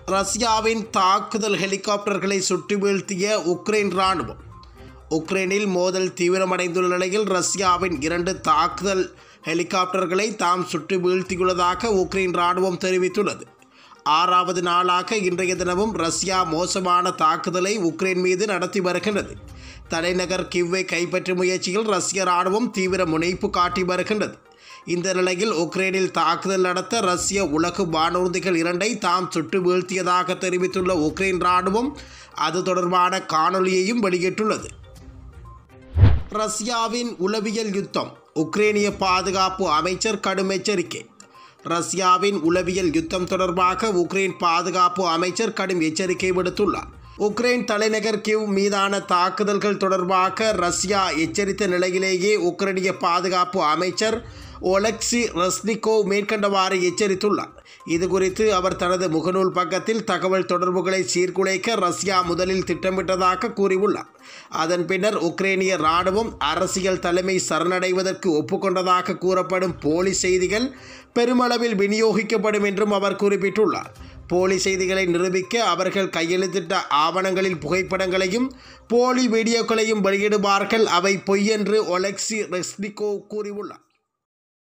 ரஷ்யாவின் தாக்குதல் ஹெலிகாப்டர்களை சுட்டு வீழ்த்திய உக்ரைன் இராணுவம் உக்ரைனில் மோதல் தீவிரமடைந்துள்ள நிலையில் ரஷ்யாவின் இரண்டு தாக்குதல் ஹெலிகாப்டர்களை தாம் சுட்டு வீழ்த்தியுள்ளதாக உக்ரைன் இராணுவம் தெரிவித்துள்ளது ஆறாவது நாளாக இன்றைய தினமும் ரஷ்யா மோசமான தாக்குதலை உக்ரைன் மீது நடத்தி வருகின்றது தலைநகர் கிவ்வை கைப்பற்றும் முயற்சியில் ரஷ்ய இராணுவம் தீவிர முனைப்பு காட்டி வருகின்றது இந்த நிலையில் உக்ரைனில் தாக்குதல் நடத்த ரஷ்ய உலகு வானூர்திகள் இரண்டை தாம் சுட்டு வீழ்த்தியதாக தெரிவித்துள்ள உக்ரைன் இராணுவம் அது தொடர்பான காணொலியையும் வெளியிட்டுள்ளது ரஷ்யாவின் உளவியல் யுத்தம் உக்ரைனிய பாதுகாப்பு அமைச்சர் கடும் எச்சரிக்கை ரஷ்யாவின் உளவியல் யுத்தம் தொடர்பாக உக்ரைன் பாதுகாப்பு அமைச்சர் கடும் எச்சரிக்கை விடுத்துள்ளார் உக்ரைன் தலைநகர் கிவ் மீதான தாக்குதல்கள் தொடர்பாக ரஷ்யா எச்சரித்த நிலையிலேயே உக்ரைனிய பாதுகாப்பு அமைச்சர் ஒலெக்சி ரஸ்னிகோவ் மேற்கண்டவாறு எச்சரித்துள்ளார் இது குறித்து அவர் தனது முகநூல் பக்கத்தில் தகவல் தொடர்புகளை சீர்குலைக்க ரஷ்யா முதலில் திட்டமிட்டதாக கூறியுள்ளார் அதன் பின்னர் உக்ரைனிய இராணுவம் அரசியல் தலைமை சரணடைவதற்கு ஒப்புக்கொண்டதாக கூறப்படும் போலி செய்திகள் பெருமளவில் விநியோகிக்கப்படும் என்றும் அவர் குறிப்பிட்டுள்ளார் போலி செய்திகளை நிரூபிக்க அவர்கள் கையெழுத்திட்ட ஆவணங்களில் புகைப்படங்களையும் போலி வீடியோக்களையும் வெளியிடுவார்கள் அவை பொய் என்று ஒலெக்சி ரெஸ்னிகோ கூறியுள்ளார்